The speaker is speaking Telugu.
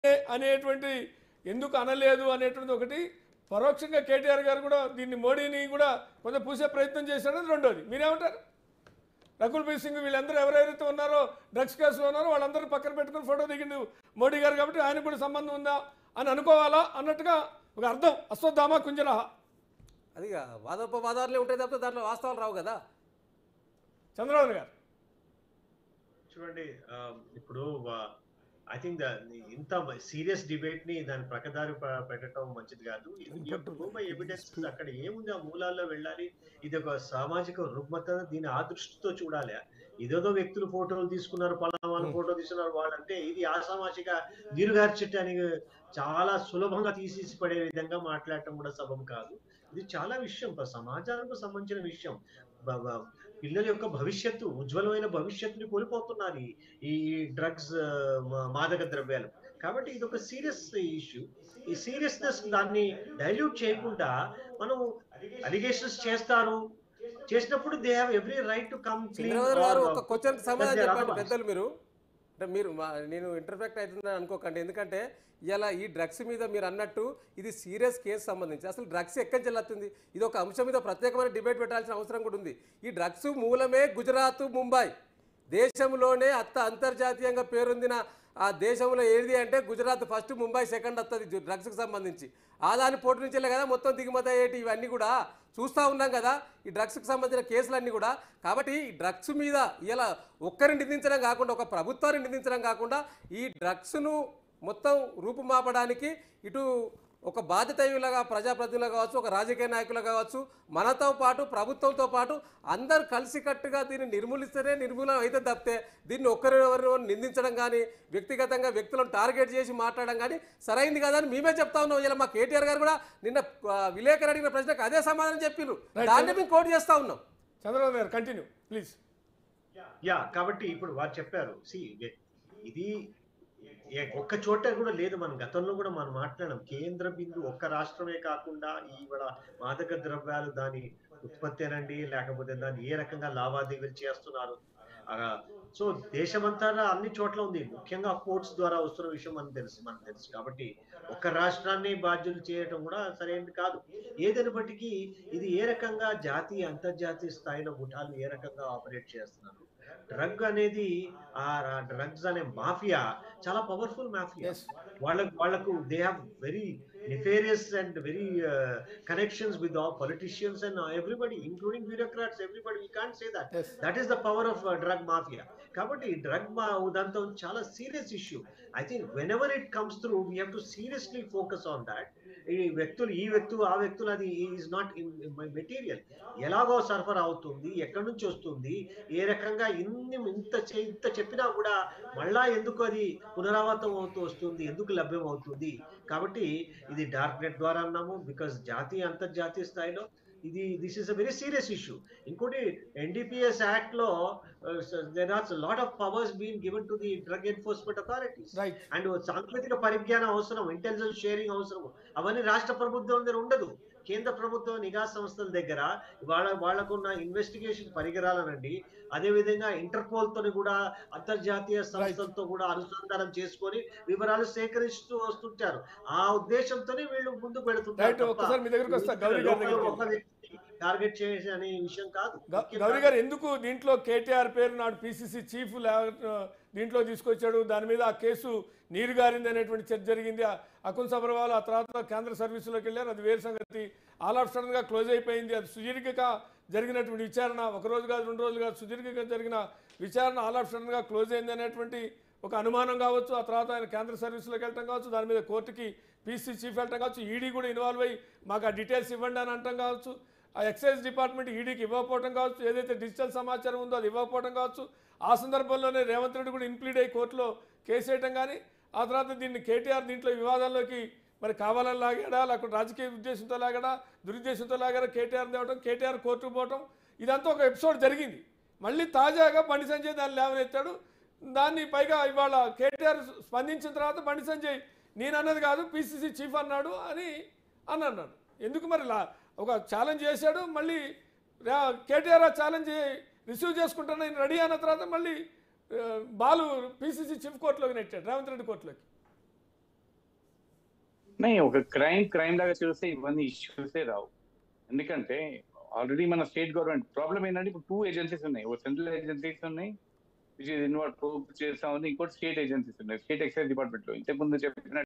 అనేటువంటి ఎందుకు అనలేదు అనేటువంటి ఒకటి పరోక్షంగా కేటీఆర్ గారు కూడా దీన్ని మోడీని కూడా కొంచెం పూసే ప్రయత్నం చేశాడని రెండోది మీరేమంటారు రకుల్ ప్రీత్ సింగ్ వీళ్ళందరూ ఎవరెవరైతే ఉన్నారో డ్రగ్స్ కేసులో ఉన్నారో వాళ్ళందరూ పక్కన పెట్టుకుని ఫోటో దిగిండు మోడీ గారు కాబట్టి ఆయనకు కూడా సంబంధం ఉందా అని అనుకోవాలా అన్నట్టుగా ఒక అర్థం అశ్వత్థామ కుంజరహ అది ఇక వాదోపవాదాలే ఉంటాయి తప్పితే దాంట్లో వాస్తవాలు రావు కదా చంద్రబాబు గారు చూడండి ఆ, ఇప్పుడు ఐ థింక్ ఇంత సీరియస్ డిబేట్ ని దాని ప్రకదారి ప- పెట్టడం మంచిది కాదు ఎవిడెన్స్ అక్కడ ఏముంది ఆ మూలాల్లో వెళ్ళాలి ఇది ఒక సామాజిక రుగ్మత దీన్ని ఆ దృష్టితో చూడాలి ఇదేదో వ్యక్తులు ఫోటోలు తీసుకున్నారు పలానా వాళ్ళు ఫోటో తీసుకున్నారు వాళ్ళంటే ఇది ఆసామాజిక నీరుగార్చటానికి చాలా సులభంగా తీసేసి పడే విధంగా మాట్లాడటం కూడా సబబు కాదు ఇది చాలా విషయం ప- సమాజానికి సంబంధించిన విషయం బ- బ- పిల్లల యొక్క భవిష్యత్తు ఉజ్వలమైన భవిష్యత్తుని కోల్పోతున్నారు ఈ- ఈ డ్రగ్స్ మాదక ద్రవ్యాలు కాబట్టి ఇది ఒక సీరియస్ ఇష్యూ ఈ సీరియస్నెస్ దాన్ని డైల్యూట్ చేయకుండా మనం అలిగేషన్స్ చేస్తారు చేసినప్పుడు they have every right to come Chandrababu గారు ఒక క్వశ్చన్ సమాధానం That's their చెప్పండి otherwise. పెద్దలు మీరు అంటే మీరు మా- నేను ఇంటర్ఫెక్ట్ అవుతుందని అనుకోకండి ఎందుకంటే ఇలా ఈ డ్రగ్స్ మీద మీరు అన్నట్టు ఇది సీరియస్ కేసు సంబంధించి అసలు డ్రగ్స్ ఎక్కడి చెల్లుతుంది ఇది ఒక అంశం మీద ప్రత్యేకమైన డిబేట్ పెట్టాల్సిన అవసరం కూడా ఉంది ఈ డ్రగ్స్ మూలమే గుజరాత్ ముంబై దేశంలోనే అత్త అంతర్జాతీయంగా పేరొందిన ఆ దేశంలో ఏది అంటే గుజరాత్ ఫస్ట్ ముంబై సెకండ్ వస్తుంది డ్రగ్స్కి సంబంధించి ఆదాని పోటీ నుంచే కదా మొత్తం దిగుమతి అయ్యేటి ఇవన్నీ కూడా చూస్తూ ఉన్నాం కదా ఈ డ్రగ్స్కి సంబంధించిన కేసులన్నీ కూడా కాబట్టి ఈ డ్రగ్స్ మీద ఇలా ఒక్కరిని నిందించడం కాకుండా ఒక ప్రభుత్వాన్ని నిందించడం కాకుండా ఈ డ్రగ్స్ను మొత్తం రూపుమాపడానికి ఇటు ఒక బాధ్యతయులుగా ప్రజాప్రతినిధులు కావచ్చు ఒక రాజకీయ నాయకులు కావచ్చు మనతో పాటు ప్రభుత్వంతో పాటు అందరు కలిసికట్టుగా దీన్ని నిర్మూలిస్తేనే నిర్మూలన అయితే తప్పితే దీన్ని ఒక్కరెవరు నిందించడం కానీ వ్యక్తిగతంగా వ్యక్తులను టార్గెట్ చేసి మాట్లాడడం కానీ సరైంది కాదని మేమే చెప్తా ఉన్నాం ఇలా మా కేటీఆర్ గారు కూడా నిన్న ఆ, విలేకరు అడిగిన ప్రశ్నకు అదే సమాధానం చెప్పిండ్రు దాన్ని మేము కోట్ చేస్తా ఉన్నాం చంద్రబాబు గారు కంటిన్యూ ప్లీజ్ యా కాబట్టి ఇప్పుడు వారు చెప్పారు సి ఇది ఏ- ఒక్క చోట కూడా లేదు మనం గతంలో కూడా మనం మాట్లాడాం కేంద్ర బిందు ఒక్క రాష్ట్రమే కాకుండా ఈవిడ మాదక ద్రవ్యాలు దాని ఉత్పత్తి అనండి లేకపోతే దాన్ని ఏ రకంగా లావాదేవీలు చేస్తున్నారు ఆ, సో దేశమంతా అన్ని చోట్ల ఉంది ముఖ్యంగా పోర్ట్స్ ద్వారా వస్తున్న విషయం మనకు తెలుసు మనకు తెలుసు కాబట్టి ఒక్క రాష్ట్రాన్ని బాధ్యులు చేయడం కూడా సరైనది కాదు ఏదైనప్పటికీ ఇది ఏ రకంగా జాతీయ అంతర్జాతీయ స్థాయిలో ముఠాలు ఏ రకంగా ఆపరేట్ చేస్తున్నారు డ్రగ్ అనేది ఆ డ్రగ్స్ అనే మాఫియా చాలా పవర్ఫుల్ మాఫియా Yes. వాళ్ళకు వాళ్ళకు they have very nefarious and very uh, connections with all politicians and uh, everybody, including bureaucrats, everybody. We can't say that. Yes. That is the power of uh, drug mafia. కాబట్టి డ్రగ్ మా దాంతో చాలా serious issue I think whenever it comes through we have to seriously focus on that ఈ వ్యక్తులు ఈ వ్యక్తులు ఆ వ్యక్తులు అది ఈజ్ నాట్ ఇన్ మెటీరియల్ ఎలాగో సరఫరా అవుతుంది ఎక్కడి నుంచి వస్తుంది ఏ రకంగా ఇన్ని ఇంత చే- ఇంత చెప్పినా కూడా మళ్ళా ఎందుకు అది పునరావృతం అవుతూ వస్తుంది ఎందుకు లభ్యం అవుతుంది కాబట్టి ఇది డార్క్ నెట్ ద్వారా అన్నాము బికాస్ జాతీయ అంతర్జాతీయ స్థాయిలో ఇది this is a very serious issue ఇంకోటి ఎన్డిపిఎస్ యాక్ట్ లో there are lot of powers been given to the drug enforcement authorities right and సాంకేతిక పరిజ్ఞానం అవసరం ఇంటెలిజెన్స్ షేరింగ్ అవసరం అవన్నీ రాష్ట్ర ప్రభుత్వం దగ్గర ఉండదు కేంద్ర ప్రభుత్వ నిఘా సంస్థల దగ్గర వాళ్ళ వాళ్ళకున్న ఇన్వెస్టిగేషన్ పరికరాలనండి అదే విధంగా ఇంటర్పోల్ తోని కూడా అంతర్జాతీయ సంస్థలతో కూడా అనుసంధానం చేసుకొని వివరాలు సేకరిస్తూ వస్తుంటారు ఆ ఉద్దేశంతోనే వీళ్ళు ముందుకు Right, ఒక్కసారి మీ దగ్గరికి వస్తా, గౌరీ గారి దగ్గరికి. టార్గెట్ చేసే అనే విషయం కాదు గ- గౌరీ గారు ఎందుకు దీంట్లో కేటీఆర్ పేరు నాడు పిసిసి చీఫ్ లే- దీంట్లో తీసుకొచ్చాడు దాని మీద ఆ కేసు నీరు గారింది అనేటువంటి చర్చ జరిగింది ఆ అకున్ సబర్వాల్ ఆ తర్వాత కేంద్ర సర్వీసులోకి వెళ్ళారు అది వేరు సంగతి ఆల్ ఆఫ్ సడన్ గా క్లోజ్ అయిపోయింది అది సుదీర్ఘంగా జరిగినటువంటి విచారణ ఒక రోజు కాదు రెండు రోజులు కాదు సుదీర్ఘంగా జరిగిన విచారణ ఆల్ ఆఫ్ సడన్ గా క్లోజ్ అయింది అనేటువంటి ఒక అనుమానం కావచ్చు ఆ తర్వాత ఆయన కేంద్ర సర్వీసులోకి వెళ్ళటం కావచ్చు దాని మీద కోర్టుకి పీసీ చీఫ్ వెళ్ళటం కావచ్చు ఈడీ కూడా ఇన్వాల్వ్ అయ్యి మాకు ఆ డీటెయిల్స్ ఇవ్వండి అని అంటాం కావచ్చు ఆ ఎక్సైజ్ డిపార్ట్మెంట్ ఈడీకి ఇవ్వకపోవడం కావచ్చు ఏదైతే డిజిటల్ సమాచారం ఉందో అది ఇవ్వకపోవడం కావచ్చు ఆ సందర్భంలోనే రేవంత్ రెడ్డి కూడా ఇంప్లీడ్ అయ్యి కోర్టులో కేసు వేయటం కానీ ఆ తర్వాత దీన్ని కేటీఆర్ దీంట్లో వివాదాల్లోకి మరి కావాలని లాగాడా లేకపోతే రాజకీయ ఉద్దేశంతో లాగాడా దురుద్దేశంతో లాగాడా కేటీఆర్ తేవటం కేటీఆర్ కోర్టుకు పోవటం ఇదంతా ఒక ఎపిసోడ్ జరిగింది మళ్ళీ తాజాగా బండి సంజయ్ దాన్ని లేవనెత్తాడు దాన్ని పైగా ఇవాళ కేటీఆర్ స్పందించిన తర్వాత బండి సంజయ్ నేను అన్నది కాదు పిసిసి చీఫ్ అన్నాడు అని అని అన్నాడు ఎందుకు మరి లా ఒక ఛాలెంజ్ చేశాడు మళ్ళీ రా- కేటీఆర్ ఆ ఛాలెంజ్ రిసీవ్ చేసుకుంటాను నేను రెడీ అన్న తర్వాత మళ్ళీ ఆ, బాలు పిసిసి చీఫ్ కోర్టులోకి నెట్టాడు రేవంత్ రెడ్డి కోర్టులోకి నే ఒక క్రైమ్ క్రైమ్ లాగా చూస్తే ఇవన్నీ ఇష్యూసే రావు ఎందుకంటే ఆల్రెడీ మన స్టేట్ గవర్నమెంట్ ప్రాబ్లం ఏంటంటే ఇప్పుడు టూ ఏజెన్సీస్ ఉన్నాయి ఒక సెంట్రల్ ఏజెన్సీస్ ఉన్నాయి విచ్ ఇస్ ఇన్వాల్వ్ చేస్తా ఉంది ఇంకోటి స్టేట్ ఏజెన్సీస్ ఉన్నాయి స్టేట్ ఎక్సైజ్ డిపార్ట్మెంట్ లో ఇంతకు ముందు చెప్పిన